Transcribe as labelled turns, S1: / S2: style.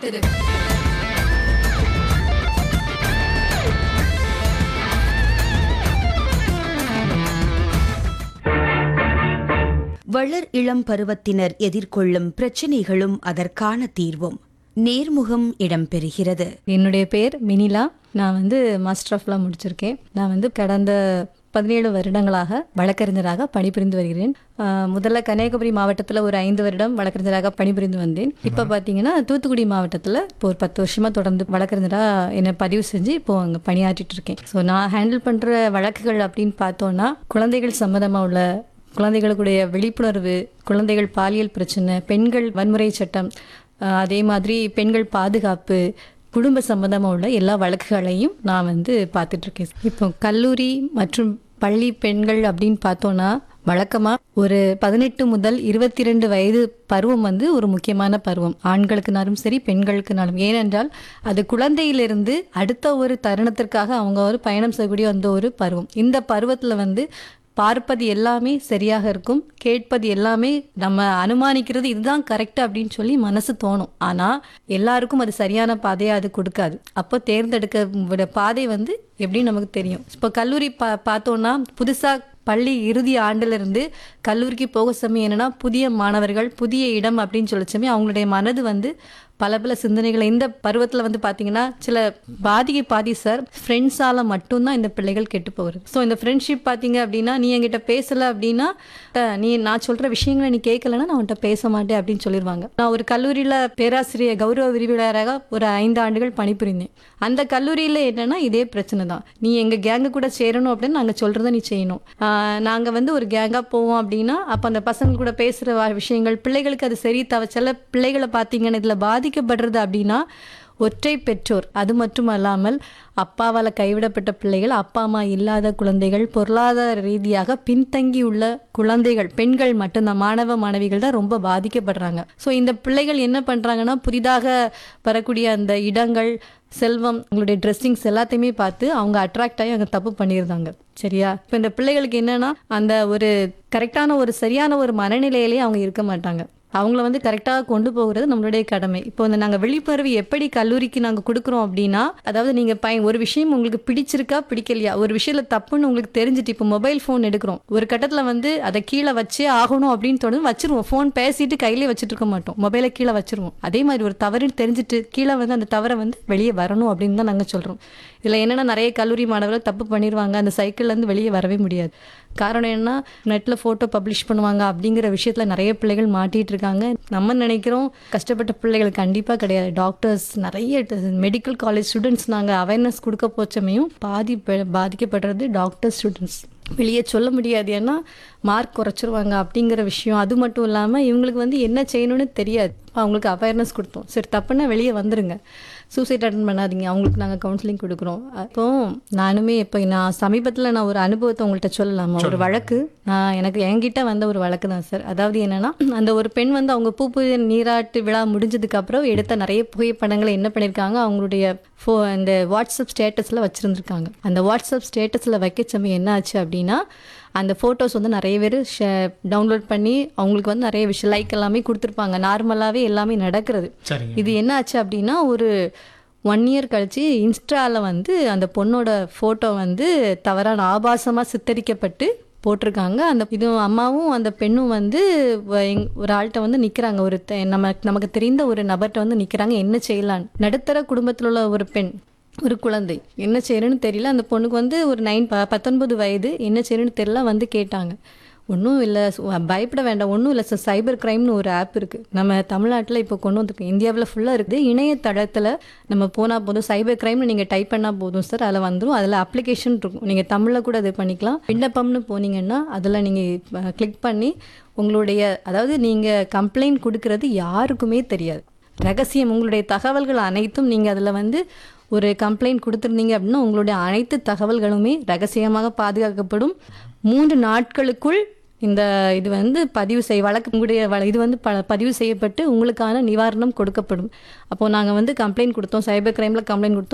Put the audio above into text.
S1: கட்டுது
S2: வளர் இளம் பருவத்தினர் எதிர்கொள்ளும் பிரச்சினைகளும் அதற்கான தீர்வும் நேர்முகம் இடம்பெறுகிறது
S3: என்னுடைய பேர் மினிலா நான் வந்து மாஸ்டர் ஆஃப் லா முடிச்சிருக்கேன் நான் வந்து கடந்த பதினேழு வருடங்களாக வழக்கறிஞராக பணிபுரிந்து வருகிறேன் ஆஹ் முதல்ல கன்னியாகுமரி மாவட்டத்தில் ஒரு ஐந்து வருடம் வழக்கறிஞராக பணிபுரிந்து வந்தேன் இப்போ பார்த்தீங்கன்னா தூத்துக்குடி மாவட்டத்தில் இப்போ ஒரு பத்து வருஷமாக தொடர்ந்து வழக்கறிஞராக என்னை பதிவு செஞ்சு இப்போ அங்கே பணியாற்றிட்டு இருக்கேன் ஸோ நான் ஹேண்டில் பண்ணுற வழக்குகள் அப்படின்னு பார்த்தோன்னா குழந்தைகள் சம்மந்தமாக உள்ள குழந்தைகளுடைய விழிப்புணர்வு குழந்தைகள் பாலியல் பிரச்சனை பெண்கள் வன்முறை சட்டம் ஆஹ் அதே மாதிரி பெண்கள் பாதுகாப்பு குடும்ப சம்பந்தமாக உள்ள எல்லா வழக்குகளையும் நான் வந்து பார்த்துட்டு இருக்கேன் இப்போ கல்லூரி மற்றும் பள்ளி பெண்கள் அப்படின்னு பார்த்தோன்னா வழக்கமாக ஒரு பதினெட்டு முதல் இருபத்தி ரெண்டு வயது பருவம் வந்து ஒரு முக்கியமான பருவம் ஆண்களுக்குனாலும் சரி பெண்களுக்குனாலும் ஏனென்றால் அது குழந்தையிலிருந்து அடுத்த ஒரு தருணத்திற்காக அவங்க ஒரு பயணம் செய்யக்கூடிய அந்த ஒரு பருவம் இந்த பருவத்தில் வந்து பார்ப்பது எல்லாமே சரியாக இருக்கும் கேட்பது எல்லாமே நம்ம அனுமானிக்கிறது இதுதான் கரெக்ட் அப்படின்னு சொல்லி மனசு தோணும் ஆனா எல்லாருக்கும் அது சரியான பாதையை அது கொடுக்காது அப்போ தேர்ந்தெடுக்க விட பாதை வந்து எப்படின்னு நமக்கு தெரியும் இப்போ கல்லூரி பா பார்த்தோம்னா புதுசா பள்ளி இறுதி ஆண்டுல இருந்து கல்லூரிக்கு போக சமயம் என்னன்னா புதிய மாணவர்கள் புதிய இடம் அப்படின்னு சொல்லிச்சமே அவங்களுடைய மனது வந்து பல பல சிந்தனைகளை இந்த பருவத்தில் வந்து பார்த்தீங்கன்னா சில பாதிக்கு பாதி சார் ஃப்ரெண்ட்ஸால் மட்டும்தான் இந்த பிள்ளைகள் கெட்டு போகுது ஸோ இந்த ஃப்ரெண்ட்ஷிப் பார்த்தீங்க அப்படின்னா நீ என்கிட்ட பேசலை அப்படின்னா அஹ், நீ நான் சொல்கிற விஷயங்களை நீ கேட்கலன்னா நான் உன்கிட்ட பேச மாட்டேன் அப்படின்னு சொல்லிடுவாங்க நான் ஒரு கல்லூரியில் பேராசிரியர் கௌரவ விரிவுரையாளராக ஒரு ஐந்து ஆண்டுகள் பணிபுரிந்தேன் அந்த கல்லூரியில் என்னன்னா இதே பிரச்சனை தான் நீ எங்கள் கேங்கு கூட சேரணும் அப்படின்னு நாங்கள் சொல்கிறத நீ செய்யணும் நாங்கள் வந்து ஒரு கேங்காக போவோம் அப்படின்னா அப்போ அந்த பசங்க கூட பேசுகிற விஷயங்கள் பிள்ளைகளுக்கு அது சரி தவ சில பிள்ளைகளை பார்த்தீங்கன்னா இதில் பாதிக்கப்படுறது அப்படின்னா ஒற்றை பெற்றோர் அது மட்டும் அல்லாமல் அப்பாவால் கைவிடப்பட்ட பிள்ளைகள் அப்பா அம்மா இல்லாத குழந்தைகள் பொருளாதார ரீதியாக பின்தங்கியுள்ள குழந்தைகள் பெண்கள் மட்டும்தான் மாணவ மாணவிகள் தான் ரொம்ப பாதிக்கப்படுறாங்க ஸோ இந்த பிள்ளைகள் என்ன பண்ணுறாங்கன்னா புதிதாக வரக்கூடிய அந்த இடங்கள் செல்வம் உங்களுடைய ட்ரெஸ்ஸிங்ஸ் எல்லாத்தையுமே பார்த்து அவங்க அட்ராக்ட் ஆகி அவங்க தப்பு பண்ணியிருந்தாங்க சரியா இப்போ இந்த பிள்ளைகளுக்கு என்னன்னா அந்த ஒரு கரெக்டான ஒரு சரியான ஒரு மனநிலையிலேயே அவங்க இருக்க மாட்டாங்க அவங்கள வந்து கரெக்டாக கொண்டு போகிறது நம்மளுடைய கடமை இப்போ வந்து நாங்கள் விழிப்புணர்வு எப்படி கல்லூரிக்கு நாங்கள் கொடுக்குறோம் அப்படின்னா அதாவது நீங்கள் பய ஒரு விஷயம் உங்களுக்கு பிடிச்சிருக்கா பிடிக்கலையா ஒரு விஷயத்தில் தப்புன்னு உங்களுக்கு தெரிஞ்சுட்டு இப்போ மொபைல் ஃபோன் எடுக்கிறோம் ஒரு கட்டத்தில் வந்து அதை கீழே வச்சே ஆகணும் அப்படின்னு தோணுது வச்சிருவோம் ஃபோன் பேசிட்டு கையிலே வச்சுட்டு இருக்க மாட்டோம் மொபைலை கீழே வச்சிருவோம் அதே மாதிரி ஒரு தவறுன்னு தெரிஞ்சுட்டு கீழே வந்து அந்த தவறை வந்து வெளியே வரணும் அப்படின்னு தான் நாங்கள் சொல்கிறோம் இதில் என்னென்னா நிறைய கல்லூரி மாணவர்கள் தப்பு பண்ணிடுவாங்க அந்த சைக்கிள்லேருந்து வெளியே வரவே முடியாது காரணம் என்னன்னா நெட்டில் ஃபோட்டோ பப்ளிஷ் பண்ணுவாங்க அப்படிங்கிற விஷயத்தில் நிறைய பிள்ளைகள் மாட்டிட்டு இருக்காங்க நம்ம நினைக்கிறோம் கஷ்டப்பட்ட பிள்ளைகள் கண்டிப்பாக கிடையாது டாக்டர்ஸ் நிறைய மெடிக்கல் காலேஜ் ஸ்டூடெண்ட்ஸ் நாங்கள் அவேர்னஸ் கொடுக்க போச்சமையும் பாதி பே- பாதிக்கப்படுறது டாக்டர் ஸ்டூடெண்ட்ஸ் வெளியே சொல்ல முடியாது ஏன்னா மார்க் குறைச்சிருவாங்க அப்படிங்கிற விஷயம் அது மட்டும் இல்லாமல் இவங்களுக்கு வந்து என்ன செய்யணும்னு தெரியாது அவங்களுக்கு அவேர்னஸ் கொடுத்தோம் சரி தப்புன்னா வெளியே வந்துருங்க சூசைட் அட்டன் பண்ணாதீங்க அவங்களுக்கு நாங்கள் கவுன்சிலிங் கொடுக்குறோம் அப்போ நானுமே இப்போ நான் சமீபத்தில் நான் ஒரு அனுபவத்தை உங்கள்கிட்ட சொல்லலாமா ஒரு வழக்கு நான் எனக்கு என்கிட்ட வந்த ஒரு வழக்கு தான் சார் அதாவது என்னன்னா அந்த ஒரு பெண் வந்து அவங்க பூ பூ நீராட்டு விழா முடிஞ்சதுக்கு அப்புறம் எடுத்த நிறைய புகைப்படங்களை என்ன பண்ணியிருக்காங்க அவங்களுடைய ஃபோ அந்த வாட்ஸ்அப் ஸ்டேட்டஸில் வச்சுருந்துருக்காங்க அந்த வாட்ஸ்அப் ஸ்டேட்டஸில் வைக்க சமயம் என்ன ஆச்சு அப்படின்னா அந்த ஃபோட்டோஸ் வந்து நிறைய பேர் டவுன்லோட் பண்ணி அவங்களுக்கு வந்து நிறைய விஷயம் லைக் எல்லாமே கொடுத்துருப்பாங்க நார்மலாகவே எல்லாமே நடக்கிறது
S4: சரிங்க
S3: இது என்ன ஆச்சு அப்படின்னா ஒரு ஒன் இயர் கழிச்சு இன்ஸ்டாவில் வந்து அந்த பொண்ணோட ஃபோட்டோ வந்து தவறான ஆபாசமாக சித்தரிக்கப்பட்டு போட்டிருக்காங்க அந்த இது அம்மாவும் அந்த பெண்ணும் வந்து வ- எங்- ஒரு ஆள்கிட்ட வந்து நிற்கிறாங்க ஒரு தெ- நம்ம நமக்கு தெரிந்த ஒரு நபர்கிட்ட வந்து நிற்கிறாங்க என்ன செய்யலான்னு நடுத்தர குடும்பத்தில் உள்ள ஒரு பெண் ஒரு குழந்தை என்ன செய்யணும்னு தெரியல அந்த பொண்ணுக்கு வந்து ஒரு நைன் ப பத்தொன்பது வயது என்ன செய்யணும்னு தெரியல வந்து கேட்டாங்க ஒன்றும் இல்லை பயப்பட வேண்டாம் ஒன்றும் இல்லை சார் சைபர் கிரைம்னு ஒரு ஆப் இருக்குது நம்ம தமிழ்நாட்டில் இப்போ கொண்டு வந்திருக்கோம் இந்தியாவில் ஃபுல்லாக இருக்குது இணையதளத்தில் நம்ம போனால் போதும் சைபர் கிரைம்னு நீங்கள் டைப் பண்ணால் போதும் சார் அதில் வந்துடும் அதில் அப்ளிகேஷன் இருக்கும் நீங்கள் தமிழில் கூட இது பண்ணிக்கலாம் விண்ணப்பம்னு போனீங்கன்னா அதில் நீங்கள் கிளிக் பண்ணி உங்களுடைய அதாவது நீங்கள் கம்ப்ளைண்ட் கொடுக்கறது யாருக்குமே தெரியாது ரகசியம் உங்களுடைய தகவல்கள் அனைத்தும் நீங்கள் அதில் வந்து ஒரு கம்ப்ளைண்ட் கொடுத்துருந்தீங்க அப்படின்னா உங்களுடைய அனைத்து தகவல்களுமே ரகசியமாக பாதுகாக்கப்படும் மூன்று நாட்களுக்குள் இந்த இது வந்து பதிவு செய் வழக்கு உங்களுடைய வழ- இது வந்து ப பதிவு செய்யப்பட்டு உங்களுக்கான நிவாரணம் கொடுக்கப்படும் அப்போது நாங்கள் வந்து கம்ப்ளைண்ட் கொடுத்தோம் சைபர் கிரைமில் கம்ப்ளைண்ட் கொடுத்தோம்